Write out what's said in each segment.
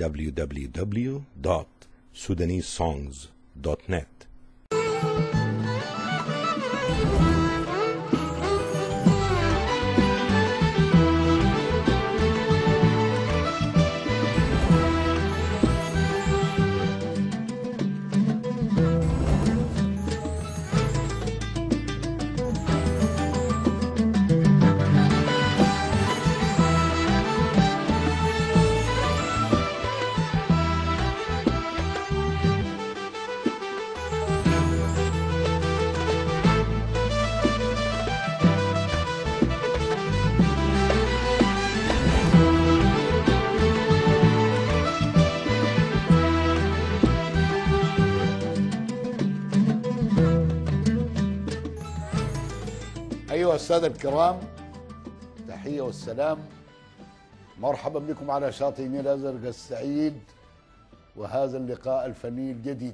www.sudanesesongs.net أيها السادة الكرام تحية والسلام مرحبا بكم على شاطئ نيل الأزرق السعيد وهذا اللقاء الفني الجديد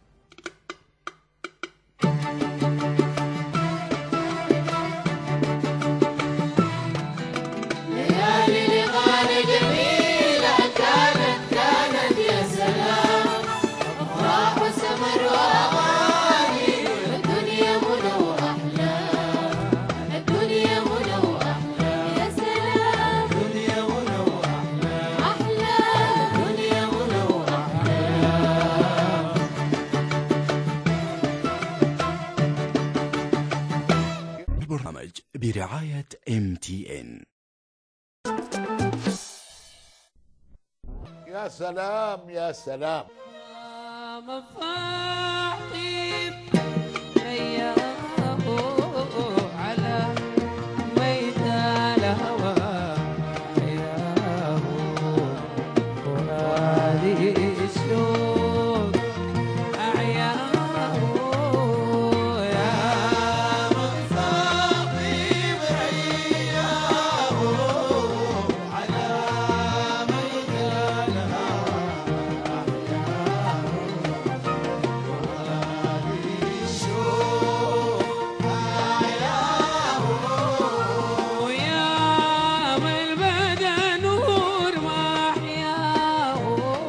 ليالي لقانا جميلة كانت كانت يا سلام أفراح وسمر وأغاني الدنيا منى وأحلام الدنيا منى وأحلام يا سلام الدنيا منى وأحلام أحلام الدنيا منى وأحلام البرنامج برعاية ام تي ان يا سلام يا سلام مفاحيم رياه على ميدان الهوى رياه وهذه الشوق أعياه يا مفاحيم رياه على ميدان ويا من بدا نور ما أحياه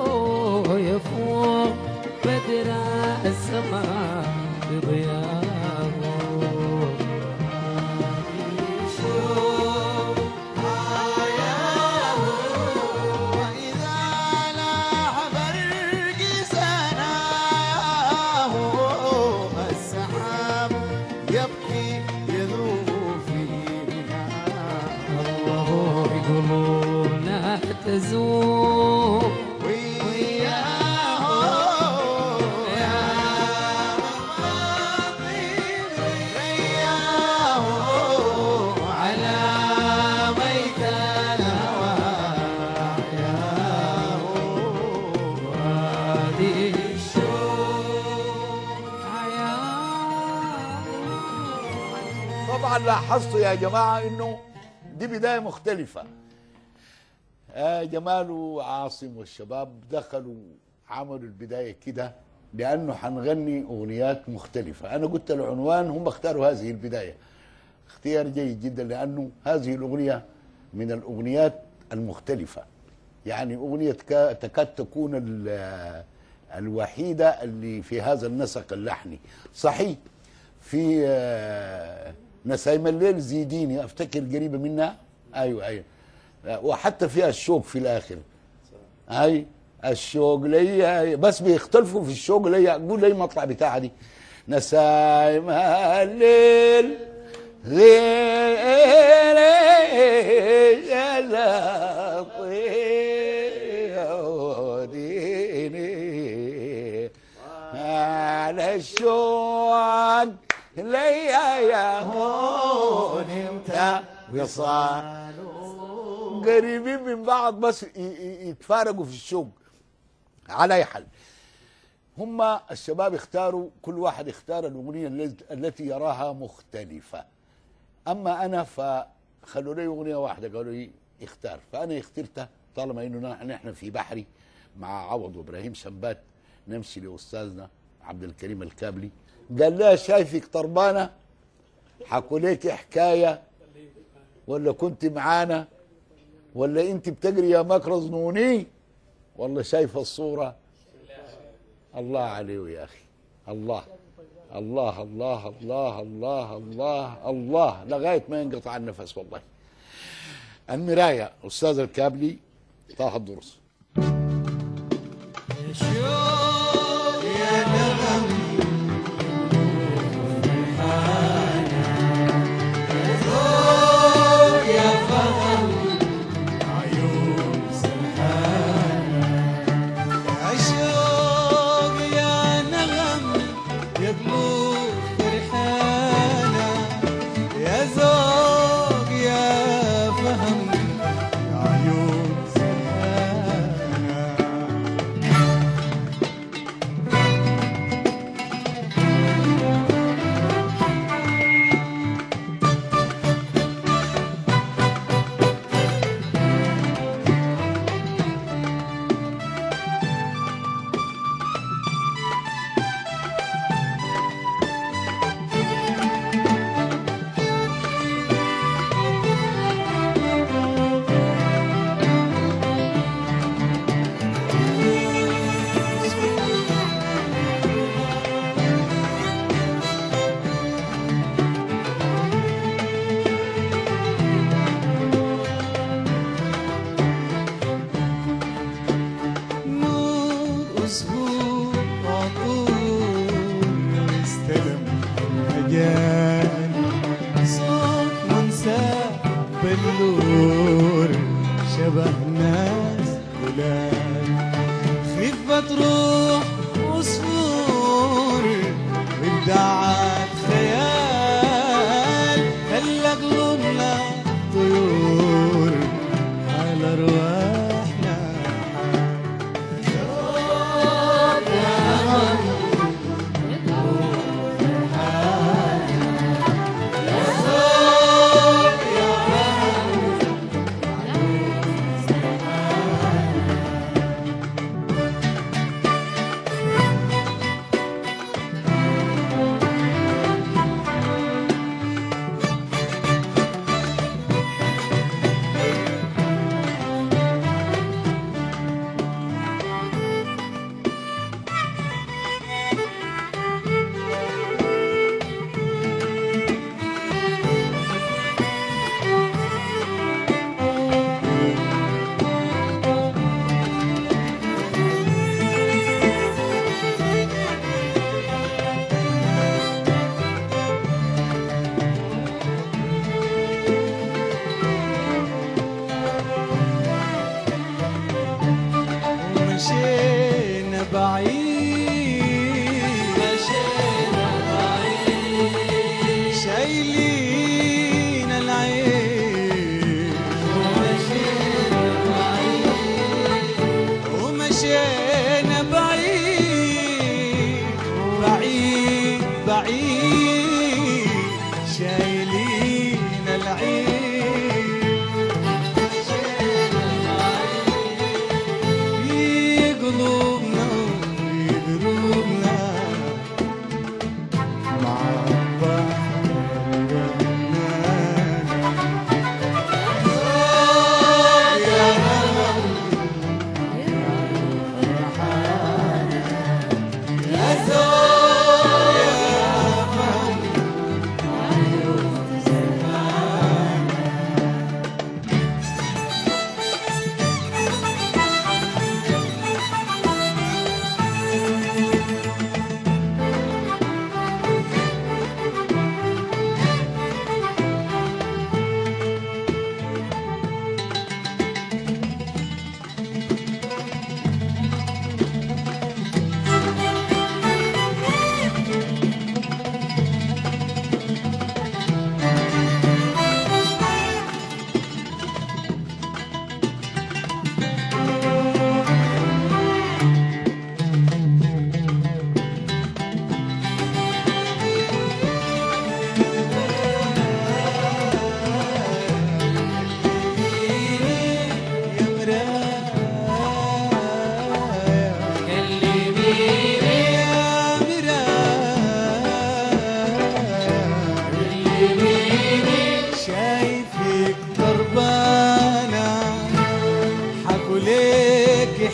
يفوق بدر السماء بضياه وإذا لاح برق سناه السحاب يبكي يذوب في الله يقولون تزوم وياه يا مخاطب رياه على ميت الهوى ياه هذه الشوق عياه طبعا لاحظتوا يا جماعة انه دي بداية مختلفة آه جمال وعاصم والشباب دخلوا عملوا البداية كده لأنه حنغني أغنيات مختلفة أنا قلت العنوان هم اختاروا هذه البداية اختيار جيد جدا لأنه هذه الأغنية من الأغنيات المختلفة يعني أغنية كا- تكاد تكون ال- الوحيدة اللي في هذا النسق اللحني صحيح في آه، نسايم الليل زيديني افتكر قريبه منها ايوه ايوه آه، وحتى فيها الشوق في الاخر اي الشوق ليا بس بيختلفوا في الشوق ليا قول لي المطلع بتاعها دي نسايم الليل غير يطيرني على الشوق ليا يا هون امتى وصال قريبين من بعض بس ي- ي- يتفارقوا في الشوق على اي حال هم الشباب اختاروا كل واحد اختار الاغنيه الل- التي يراها مختلفه اما انا فخلوا لي اغنيه واحده قالوا لي اختار فانا اخترتها طالما انه نحن نحن في بحري مع عوض وابراهيم شنبات نمشي لاستاذنا عبد الكريم الكابلي قال لها شايفك طربانه حكوا لك حكايه ولا كنت معانا ولا انت بتجري يا مكرز نوني والله شايف الصورة الله عليه يا أخي الله الله الله الله الله الله الله لغاية ما ينقطع النفس والله المراية أستاذ الكابلي طه الدرس شوق يا نغم ذوق يا فهم عيون سرحانة عشوق يا نغم يا قلوب فرحانة يا ذوق يا فهم يا عيون سرحانة نور أسبوع عطور استلم المجال صوت منسى بلور شبه ناس ولاد خفة روح عصفور وابداعات خيال خلى قلوبنا طيور على ارواحنا ومشينا بعيد مشينا بعيد شايلين العين ومشينا بعيد ومشينا بعيد بعيد بعيد شايلين العين في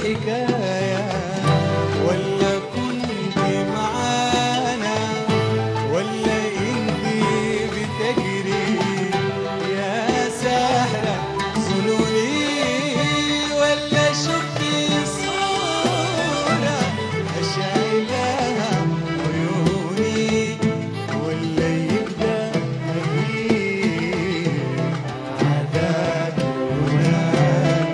الحكاية ولا كنت معانا ولا انت بتجري يا سهرة ظنوني ولا شفتي صورة شايلها عيوني ولا يبدأ مغيب عذاب ونار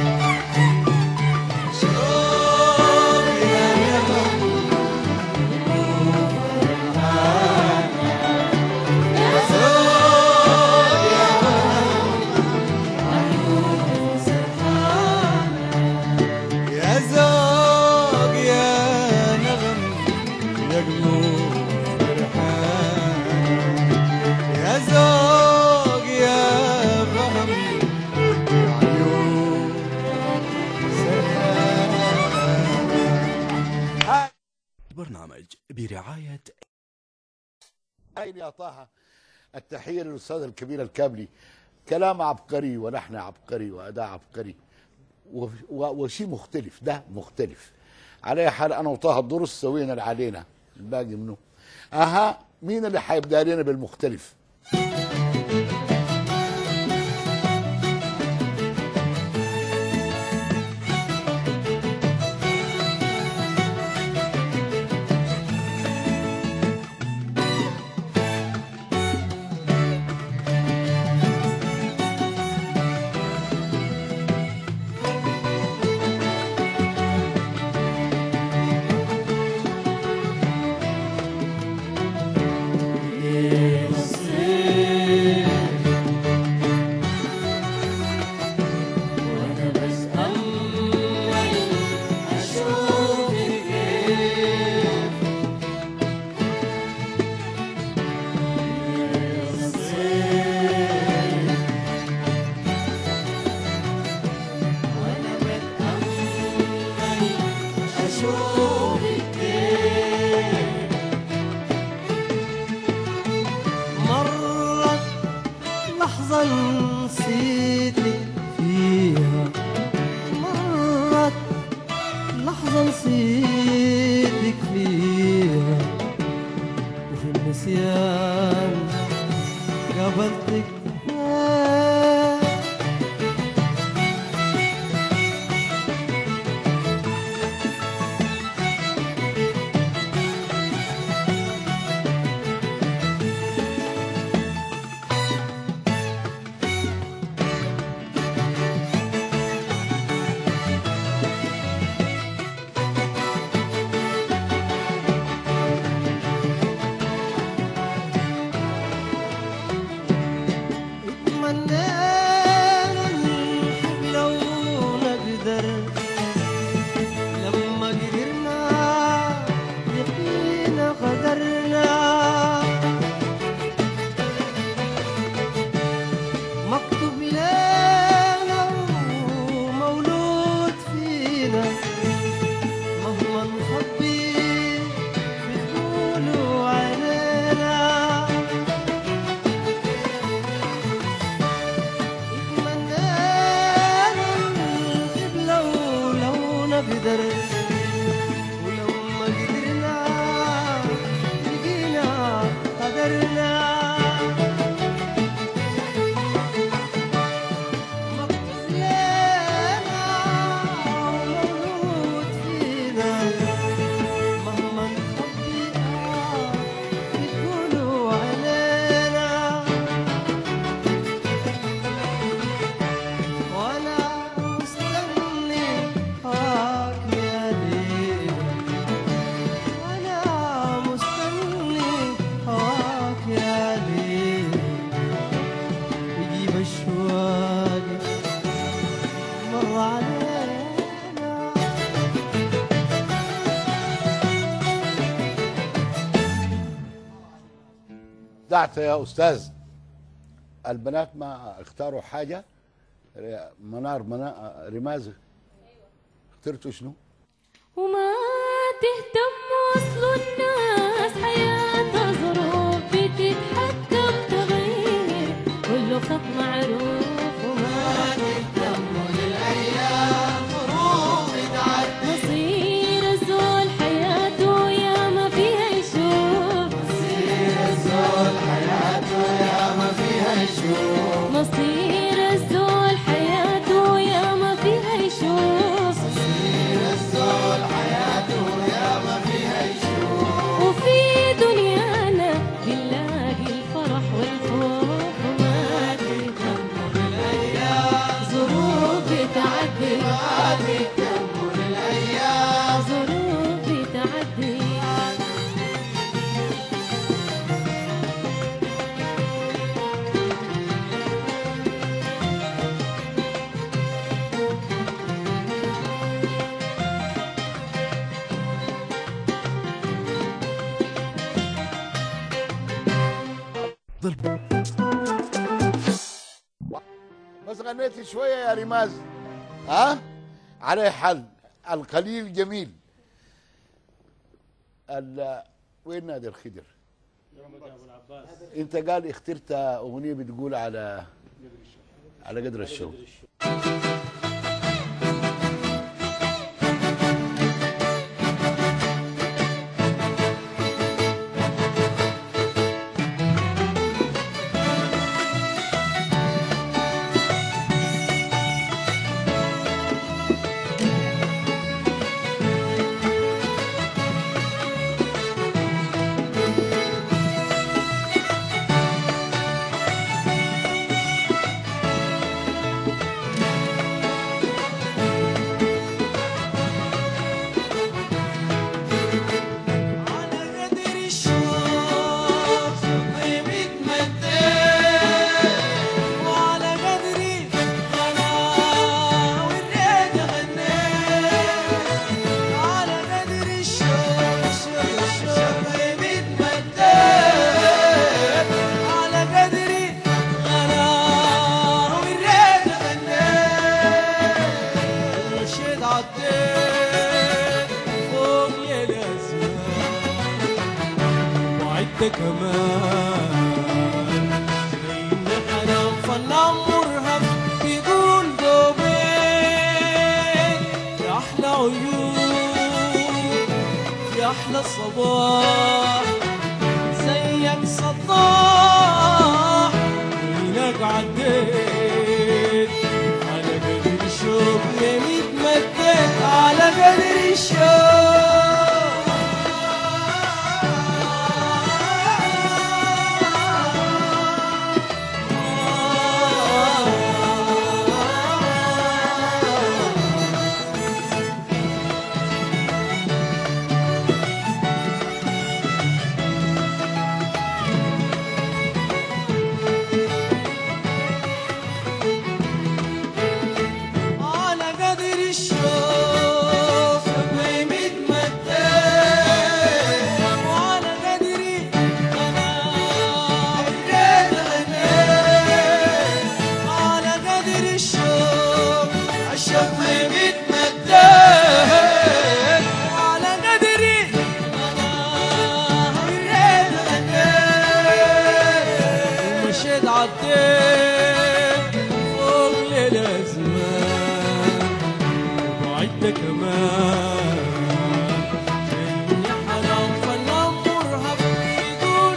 شوف يا نغم يا زوق يا نغم يا قلوب فرحان يا زوق يا فهم يا عيون سرحان برنامج برعاية هاي يا طه التحية للأستاذ الكبير الكابلي كلام عبقري ولحن عبقري وأداء عبقري و- و- وشيء مختلف ده مختلف على أي حال أنا وطه الدرس سوينا اللي علينا الباقي منه أها مين اللي حيبدأ لنا بالمختلف مرت لحظة نسيتك فيها مرت لحظة نسيتك فيها وفي النسيان قابلتك آه اتمنينا نحب لو نقدر لما قدرنا لقينا قدرنا مكتوب لنا ومولود فينا مهما نخبي بتقولوا علينا نحب لو لو نقدر ولو ما قدرنا لقينا قدرنا مكتوب لنا ومولود فينا مهما نخبي بتقولوا علينا وانا مستني هاك يا ليل وانا مستني هاك يا ليل يجيب الشواق مر علينا دعت يا أستاذ البنات ما اختاروا حاجة منار منا... رماز اخترتوا شنو؟ وما تهتم وصل الناس حياة ظروف بتتحكم تغير كله خط معروف وما تهتم للأيام ظروف ظل بس غنيت شويه يا رماز ها عليه حل القليل جميل ال... وين نادي الخدر انت قال اخترت اغنيه بتقول على على قدر الشوق على قدر الشوق طيبك مدين وعلى قدري انا وريت غنيت على قدر الشوق شوق شوق طيبك مدين على قدري انا وريت غنيت مشيت عديت فوق يا الازمان وعدت كمان زين حرام فنان مرهف بيقول دوبين يا احلى عيون يا احلى صباح زيك صداح وينك عديت على قدر الشوق يميت مديت على قدر الشوق على قدر الشوق قيمة مدين وعلى قدري أنا وريت غنيت على قدر الشوق الشوق قيمة مدين على قدري أنا وريت غنيت ومشيت عديت فوق للأزمان وبعدت كمان يا حرام فنان مرهف يقول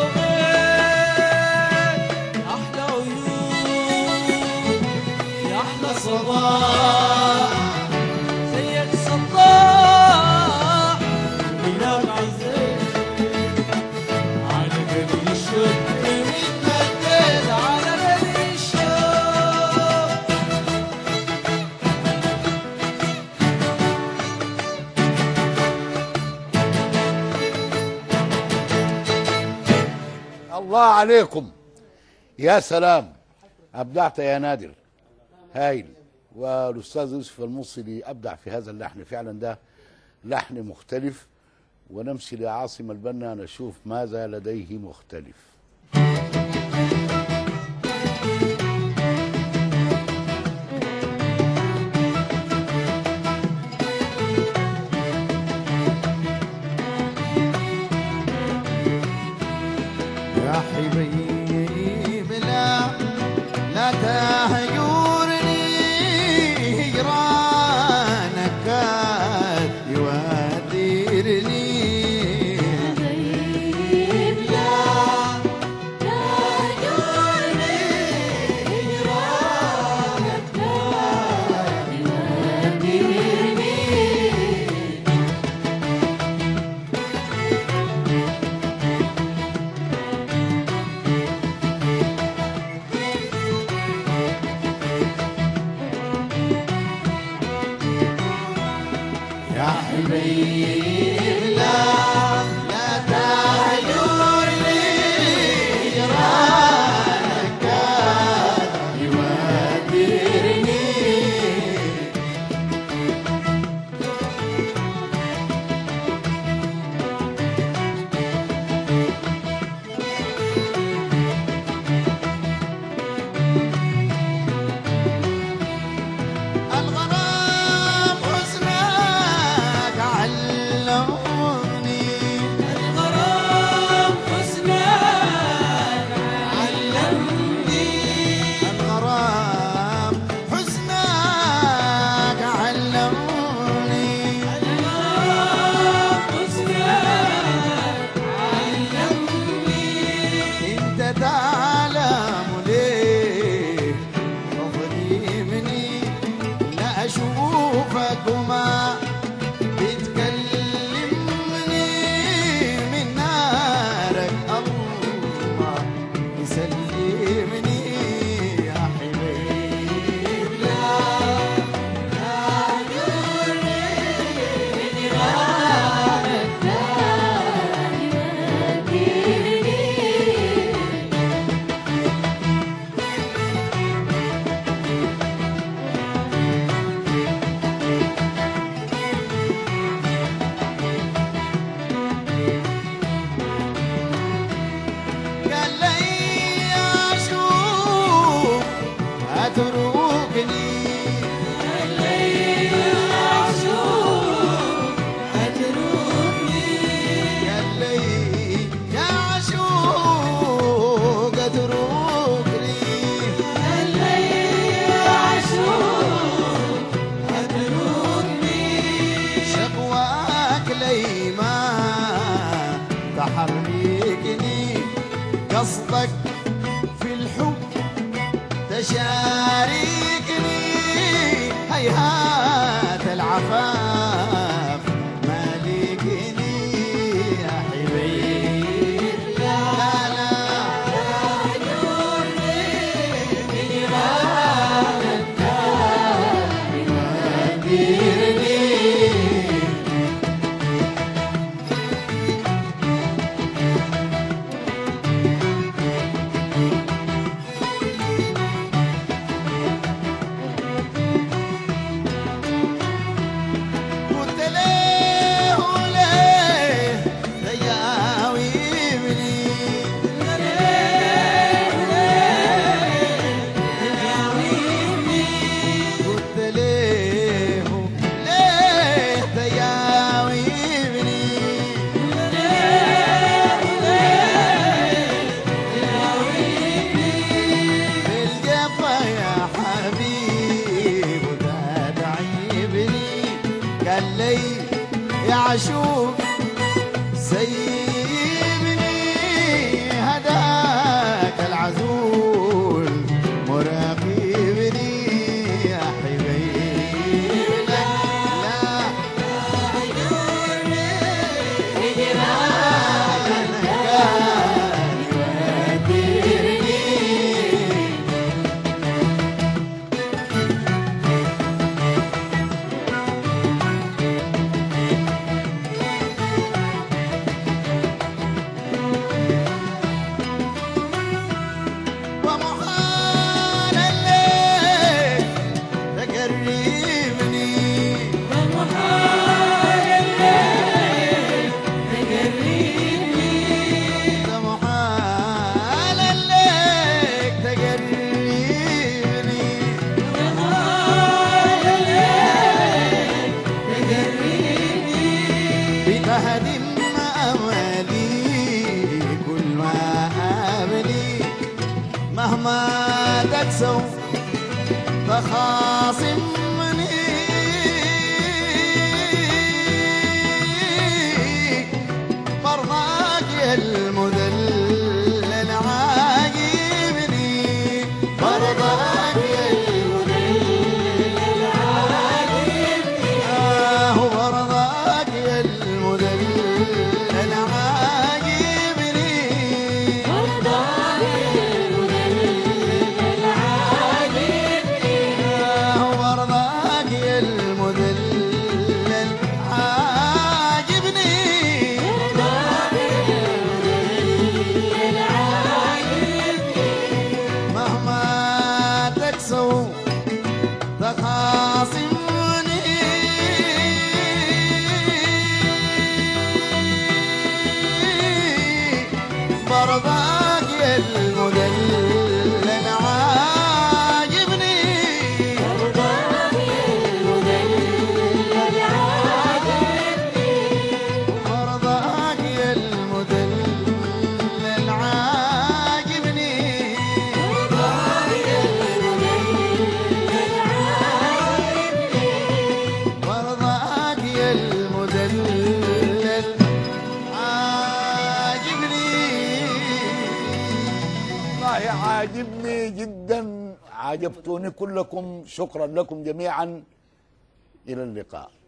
دوبين أحلى عيون يا أحلى صباح زيك صباح ومنك عزيز على قدر الشوق متمدد على قدر الشوق الله عليكم يا سلام ابدعت يا نادر هايل والاستاذ يوسف الموصلي ابدع في هذا اللحن فعلا ده لحن مختلف ونمشي لعاصم البنا نشوف ماذا لديه مختلف يا حبيب لا لا تهجرني هجرانك كاد يوادرني غيب لا تهجرني هجرانك لا يوديني يا حبيب لا لا تهجرني هجرانك كاد يوادرني قصدك في الحب تشاركني هيهات العفاف مالكني يا حبيبي لا لا قلت ليه وليه تجاوبني قلت ليه ليه تجاوبني بالجفا يا حبيب وتدعيبني قال لي يا عشوق سيبني هداك العزول مراقبني يا حبيبي لا لا ومحال الليل تقربني ومحال الليل تقربني بتهدم أمالي كل ما أبني مهما تكسو تخاصمني مرضاك يا المذلل عاجبني مرضاك يا المذلل عاجبني آه مرضاك يا المذلل عاجبني ورضاك يا المذلل عاجبني مهما تكسو تخاصمني برضاك يا المذلل عاجبني مرضاك يا المذلل عاجبني مرضاك يا المذلل عاجبني والله عاجبني جدا عجبتوني كلكم شكرا لكم جميعا الى اللقاء